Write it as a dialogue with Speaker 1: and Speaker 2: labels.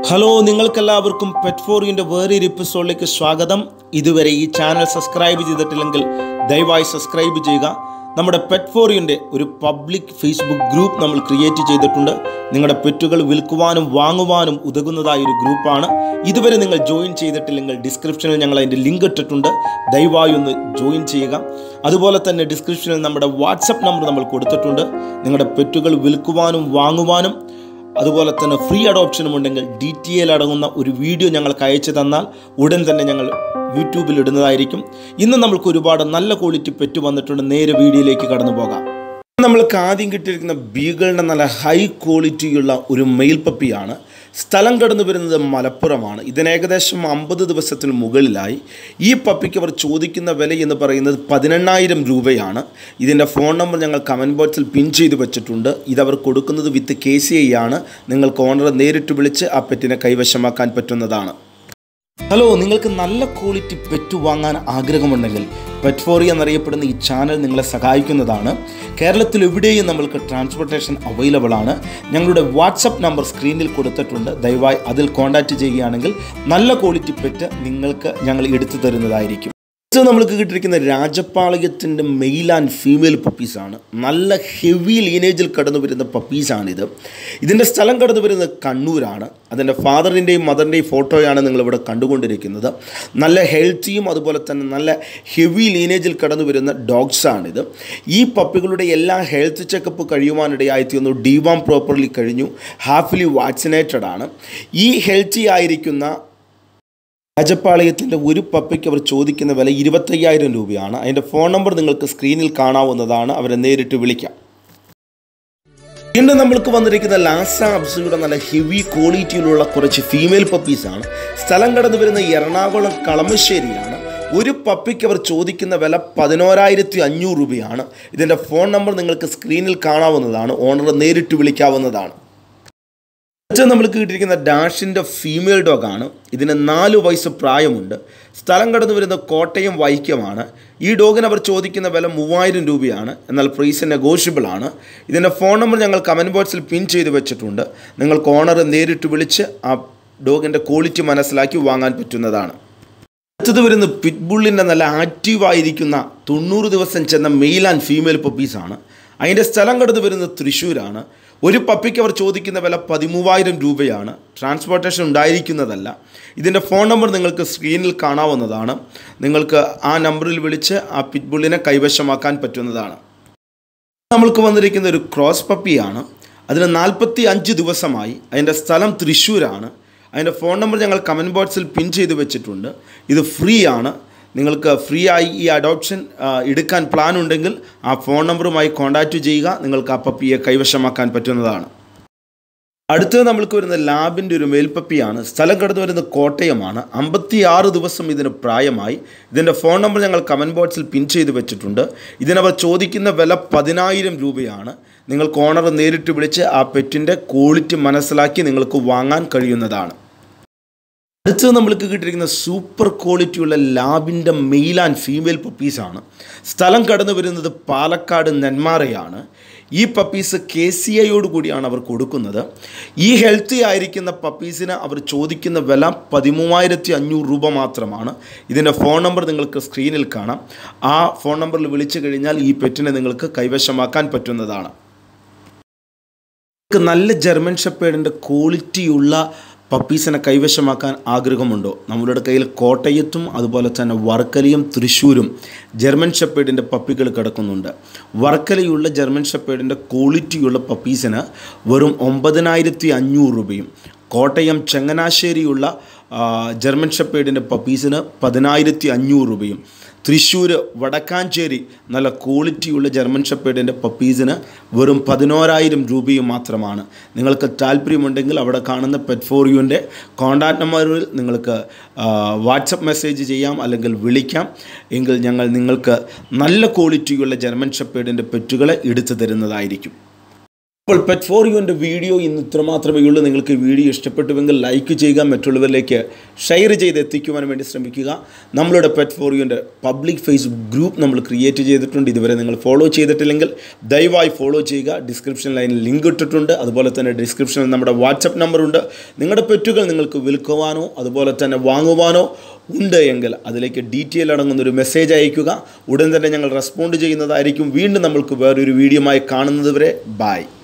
Speaker 1: hello നിങ്ങൾക്കെല്ലാവർക്കും pet ഫോറിയുടെ വേറൊരു എപ്പിസോഡിലേക്ക് സ്വാഗതം ഇതുവരെ ഈ ചാനൽ സബ്സ്ക്രൈബ് ചെയ്തിട്ടില്ലെങ്കിൽ ദയവായി സബ്സ്ക്രൈബ് ചെയ്യുക നമ്മുടെ പെറ്റ് ഫോറിയുടെ ഒരു പബ്ലിക് ഫേസ്ബുക്ക് ഗ്രൂപ്പ് നമ്മൾ ക്രിയേറ്റ് ചെയ്തിട്ടുണ്ട് നിങ്ങളുടെ പെറ്റുകൾ വിൽക്കുവാനും വാങ്ങുവാനും ഉതകുന്നതായ ഒരു ഗ്രൂപ്പാണ് ഇതുവരെ നിങ്ങൾ ജോയിൻ ചെയ്തിട്ടില്ലെങ്കിൽ ഡിസ്ക്രിപ്ഷനിൽ ഞങ്ങൾ അതിൻ്റെ ലിങ്ക് ഇട്ടിട്ടുണ്ട് ദയവായി ഒന്ന് ജോയിൻ ചെയ്യുക അതുപോലെ തന്നെ ഡിസ്ക്രിപ്ഷനിൽ നമ്മുടെ വാട്സപ്പ് നമ്പർ നമ്മൾ കൊടുത്തിട്ടുണ്ട് നിങ്ങളുടെ പെറ്റുകൾ വിൽക്കുവാനും വാങ്ങുവാനും അതുപോലെ തന്നെ ഫ്രീ അഡോപ്ഷനും ഉണ്ടെങ്കിൽ ഡി ടി എൽ അടങ്ങുന്ന ഒരു വീഡിയോ ഞങ്ങൾക്ക് അയച്ചു തന്നാൽ ഉടൻ തന്നെ ഞങ്ങൾ യൂട്യൂബിൽ ഇടുന്നതായിരിക്കും ഇന്ന് നമ്മൾക്ക് ഒരുപാട് നല്ല ക്വാളിറ്റി പെറ്റ് വന്നിട്ടുണ്ട് നേരെ വീഡിയോയിലേക്ക് കടന്നു പോകാം നമ്മൾക്ക് ആദ്യം കിട്ടിയിരിക്കുന്ന ബീഗളുടെ നല്ല ഹൈ ക്വാളിറ്റിയുള്ള ഒരു മെയിൽ പപ്പിയാണ് സ്ഥലം കടന്നു വരുന്നത് മലപ്പുറമാണ് ഇതിന് ഏകദേശം അമ്പത് ദിവസത്തിന് മുകളിലായി ഈ പപ്പിക്ക് അവർ ചോദിക്കുന്ന വില എന്ന് പറയുന്നത് പതിനെണ്ണായിരം രൂപയാണ് ഇതിൻ്റെ ഫോൺ നമ്പർ ഞങ്ങൾ കമൻറ്റ് ബോക്സിൽ പിൻ ചെയ്ത് വെച്ചിട്ടുണ്ട് ഇതവർ കൊടുക്കുന്നത് വിത്ത് കെ സി ഐ ആണ് നിങ്ങൾക്ക് ഓണറെ നേരിട്ട് വിളിച്ച് ആ പെറ്റിനെ കൈവശമാക്കാൻ പറ്റുന്നതാണ് ഹലോ നിങ്ങൾക്ക് നല്ല ക്വാളിറ്റി പെറ്റ് വാങ്ങാൻ ആഗ്രഹമുണ്ടെങ്കിൽ പെറ്റ് ഫോറി എന്നറിയപ്പെടുന്ന ഈ ചാനൽ നിങ്ങളെ സഹായിക്കുന്നതാണ് കേരളത്തിൽ എവിടെയും നമ്മൾക്ക് ട്രാൻസ്പോർട്ടേഷൻ അവൈലബിൾ ആണ് ഞങ്ങളുടെ വാട്സപ്പ് നമ്പർ സ്ക്രീനിൽ കൊടുത്തിട്ടുണ്ട് ദയവായി അതിൽ കോൺടാക്റ്റ് ചെയ്യുകയാണെങ്കിൽ നല്ല ക്വാളിറ്റി പെറ്റ് നിങ്ങൾക്ക് ഞങ്ങൾ എടുത്തു തരുന്നതായിരിക്കും ഇത് നമ്മൾക്ക് കിട്ടിയിരിക്കുന്ന രാജപാളയത്തിൻ്റെ മെയിൽ ആൻഡ് ഫീമെയിൽ പപ്പീസാണ് നല്ല ഹെവി ലീനേജിൽ കടന്നു വരുന്ന പപ്പീസാണിത് ഇതിൻ്റെ സ്ഥലം കടന്നു വരുന്നത് കണ്ണൂരാണ് അതിൻ്റെ ഫാദറിൻ്റെയും മദറിൻ്റെയും ഫോട്ടോയാണ് നിങ്ങളിവിടെ കണ്ടുകൊണ്ടിരിക്കുന്നത് നല്ല ഹെൽത്തിയും അതുപോലെ തന്നെ നല്ല ഹെവി ലീനേജിൽ കടന്നു വരുന്ന ഡോഗ്സാണിത് ഈ പപ്പികളുടെ എല്ലാ ഹെൽത്ത് ചെക്കപ്പ് കഴിയുവാനിടയായി തീർന്നു ഡിവാം പ്രോപ്പർലി കഴിഞ്ഞു ഹാഫിലി വാക്സിനേറ്റഡ് ആണ് ഈ ഹെൽത്തി ആയിരിക്കുന്ന രാജപാളയത്തിൻ്റെ ഒരു പപ്പയ്ക്ക് അവർ ചോദിക്കുന്ന വില ഇരുപത്തയ്യായിരം രൂപയാണ് അതിൻ്റെ ഫോൺ നമ്പർ നിങ്ങൾക്ക് സ്ക്രീനിൽ കാണാവുന്നതാണ് അവരെ നേരിട്ട് വിളിക്കാം വീണ്ടും നമ്മൾക്ക് വന്നിരിക്കുന്ന ലാസ അബ്സയുടെ നല്ല ഹെവി ക്വാളിറ്റിയിലുള്ള കുറച്ച് ഫീമെയിൽ പപ്പീസാണ് സ്ഥലം കടന്നു വരുന്ന എറണാകുളം കളമശ്ശേരിയാണ് ഒരു പപ്പിക്ക് അവർ ചോദിക്കുന്ന വില പതിനോരായിരത്തി അഞ്ഞൂറ് രൂപയാണ് ഇതിൻ്റെ ഫോൺ നമ്പർ നിങ്ങൾക്ക് സ്ക്രീനിൽ കാണാവുന്നതാണ് ഓണർ നേരിട്ട് വിളിക്കാവുന്നതാണ് അടുത്ത നമ്മൾക്ക് കിട്ടിയിരിക്കുന്ന ഡാഷിൻ്റെ ഫീമെയിൽ ഡോഗാണ് ഇതിന് നാല് വയസ്സ് പ്രായമുണ്ട് സ്ഥലം കടന്നു വരുന്ന കോട്ടയം വൈക്കമാണ് ഈ ഡോഗിന് അവർ ചോദിക്കുന്ന വില മൂവായിരം രൂപയാണ് എന്നാൽ പ്രൈസ് നെഗോഷ്യബിൾ ആണ് ഇതിൻ്റെ ഫോൺ നമ്പർ ഞങ്ങൾ കമൻറ്റ് ബോക്സിൽ പിൻ ചെയ്ത് വെച്ചിട്ടുണ്ട് നിങ്ങൾക്ക് ഓണർ നേരിട്ട് വിളിച്ച് ആ ഡോഗിൻ്റെ ക്വാളിറ്റി മനസ്സിലാക്കി വാങ്ങാൻ പറ്റുന്നതാണ് അടുത്തത് വരുന്ന പിറ്റ്ബുള്ളിൻ്റെ നല്ല ആക്റ്റീവായിരിക്കുന്ന തൊണ്ണൂറ് ദിവസം ചെന്ന മെയിൽ ആൻഡ് ഫീമെയിൽ പപ്പീസാണ് അതിൻ്റെ സ്ഥലം കടന്നു വരുന്നത് തൃശ്ശൂരാണ് ഒരു പപ്പിക്ക് അവർ ചോദിക്കുന്ന വില പതിമൂവായിരം രൂപയാണ് ട്രാൻസ്പോർട്ടേഷൻ ഉണ്ടായിരിക്കുന്നതല്ല ഇതിൻ്റെ ഫോൺ നമ്പർ നിങ്ങൾക്ക് സ്ക്രീനിൽ കാണാവുന്നതാണ് നിങ്ങൾക്ക് ആ നമ്പറിൽ വിളിച്ച് ആ പിറ്റ്ബുള്ളിനെ കൈവശമാക്കാൻ പറ്റുന്നതാണ് നമ്മൾക്ക് വന്നിരിക്കുന്ന ഒരു ക്രോസ് പപ്പിയാണ് അതിന് നാൽപ്പത്തി അഞ്ച് ദിവസമായി അതിൻ്റെ സ്ഥലം തൃശ്ശൂരാണ് അതിൻ്റെ ഫോൺ നമ്പർ ഞങ്ങൾ കമൻറ്റ് ബോക്സിൽ പിൻ ചെയ്ത് വെച്ചിട്ടുണ്ട് ഇത് ഫ്രീ ആണ് നിങ്ങൾക്ക് ഫ്രീ ആയി ഈ അഡോപ്ഷൻ എടുക്കാൻ പ്ലാൻ ഉണ്ടെങ്കിൽ ആ ഫോൺ നമ്പറുമായി കോൺടാക്റ്റ് ചെയ്യുക നിങ്ങൾക്ക് ആ പപ്പിയെ കൈവശമാക്കാൻ പറ്റുന്നതാണ് അടുത്തത് നമ്മൾക്ക് വരുന്ന ലാബിൻ്റെ ഒരു മേൽപ്പപ്പിയാണ് സ്ഥലം കടന്നു വരുന്ന കോട്ടയമാണ് അമ്പത്തി ആറ് ദിവസം ഇതിന് പ്രായമായി ഇതിൻ്റെ ഫോൺ നമ്പർ ഞങ്ങൾ കമൻറ്റ് ബോക്സിൽ പിൻ ചെയ്ത് വെച്ചിട്ടുണ്ട് ഇതിനവർ ചോദിക്കുന്ന വില പതിനായിരം രൂപയാണ് നിങ്ങൾക്ക് ഓണർ നേരിട്ട് വിളിച്ച് ആ പെറ്റിൻ്റെ ക്വാളിറ്റി മനസ്സിലാക്കി നിങ്ങൾക്ക് വാങ്ങാൻ കഴിയുന്നതാണ് അടുത്തത് നമ്മൾക്ക് കിട്ടിയിരിക്കുന്ന സൂപ്പർ ക്വാളിറ്റിയുള്ള ലാബിൻ്റെ മെയിൽ ആൻഡ് ഫീമെയിൽ പപ്പീസാണ് സ്ഥലം കടന്നു വരുന്നത് പാലക്കാട് നെന്മാറയാണ് ഈ പപ്പീസ് കെ സി ഐയോട് കൂടിയാണ് അവർ കൊടുക്കുന്നത് ഈ ഹെൽത്തി ആയിരിക്കുന്ന പപ്പീസിന് അവർ ചോദിക്കുന്ന വില പതിമൂവായിരത്തി അഞ്ഞൂറ് രൂപ മാത്രമാണ് ഇതിൻ്റെ ഫോൺ നമ്പർ നിങ്ങൾക്ക് സ്ക്രീനിൽ കാണാം ആ ഫോൺ നമ്പറിൽ വിളിച്ചു കഴിഞ്ഞാൽ ഈ പെറ്റിനെ നിങ്ങൾക്ക് കൈവശമാക്കാൻ പറ്റുന്നതാണ് നല്ല ജർമ്മൻ ഷെപ്പേഡിൻ്റെ ക്വാളിറ്റിയുള്ള പപ്പീസിനെ കൈവശമാക്കാൻ ആഗ്രഹമുണ്ടോ നമ്മളുടെ കയ്യിൽ കോട്ടയത്തും അതുപോലെ തന്നെ വർക്കലയും തൃശ്ശൂരും ജർമ്മൻ ഷെപ്പേഡിൻ്റെ പപ്പികൾ കിടക്കുന്നുണ്ട് വർക്കലയുള്ള ജർമ്മൻ ഷെപ്പേഡിൻ്റെ ക്വാളിറ്റിയുള്ള പപ്പീസിന് വെറും ഒമ്പതിനായിരത്തി അഞ്ഞൂറ് രൂപയും കോട്ടയം ചങ്ങനാശ്ശേരിയുള്ള ജർമ്മൻ ഷെപ്പേഡിൻ്റെ പപ്പീസിന് പതിനായിരത്തി അഞ്ഞൂറ് രൂപയും തൃശ്ശൂർ വടക്കാഞ്ചേരി നല്ല ക്വാളിറ്റിയുള്ള ജർമ്മൻ ഷെപ്പേഡിൻ്റെ പപ്പീസിന് വെറും പതിനോരായിരം രൂപയും മാത്രമാണ് നിങ്ങൾക്ക് താല്പര്യമുണ്ടെങ്കിൽ അവിടെ കാണുന്ന പെറ്റ് ഫോർ യുവിൻ്റെ കോൺടാക്ട് നമ്പറിൽ നിങ്ങൾക്ക് വാട്സപ്പ് മെസ്സേജ് ചെയ്യാം അല്ലെങ്കിൽ വിളിക്കാം എങ്കിൽ ഞങ്ങൾ നിങ്ങൾക്ക് നല്ല ക്വാളിറ്റിയുള്ള ജർമ്മൻ ഷെപ്പേഡിൻ്റെ പെറ്റുകളെ എടുത്തു തരുന്നതായിരിക്കും അപ്പോൾ പെറ്റ് ഫോർ യുവിൻ്റെ വീഡിയോ ഇന്ന് ഇത്ര മാത്രമേ ഉള്ളൂ നിങ്ങൾക്ക് ഈ വീഡിയോ ഇഷ്ടപ്പെട്ടുവെങ്കിൽ ലൈക്ക് ചെയ്യുക മറ്റുള്ളവരിലേക്ക് ഷെയർ ചെയ്ത് എത്തിക്കുവാൻ വേണ്ടി ശ്രമിക്കുക നമ്മളുടെ പെറ്റ് ഫോർ യുവിൻ്റെ പബ്ലിക് ഫേസ്ബുക്ക് ഗ്രൂപ്പ് നമ്മൾ ക്രിയേറ്റ് ചെയ്തിട്ടുണ്ട് ഇതുവരെ നിങ്ങൾ ഫോളോ ചെയ്തിട്ടില്ലെങ്കിൽ ദയവായി ഫോളോ ചെയ്യുക ഡിസ്ക്രിപ്ഷൻ ലൈനിൽ ലിങ്ക് ഇട്ടിട്ടുണ്ട് അതുപോലെ തന്നെ ഡിസ്ക്രിപ്ഷനിൽ നമ്മുടെ വാട്സപ്പ് നമ്പറുണ്ട് നിങ്ങളുടെ പെറ്റുകൾ നിങ്ങൾക്ക് വിൽക്കുവാനോ അതുപോലെ തന്നെ വാങ്ങുവാനോ ഉണ്ട് എങ്കിൽ അതിലേക്ക് ഡീറ്റെയിൽ അടങ്ങുന്ന ഒരു മെസ്സേജ് അയയ്ക്കുക ഉടൻ തന്നെ ഞങ്ങൾ റെസ്പോണ്ട് ചെയ്യുന്നതായിരിക്കും വീണ്ടും നമ്മൾക്ക് വേറൊരു വീഡിയോമായി കാണുന്നത് വരെ ബായ്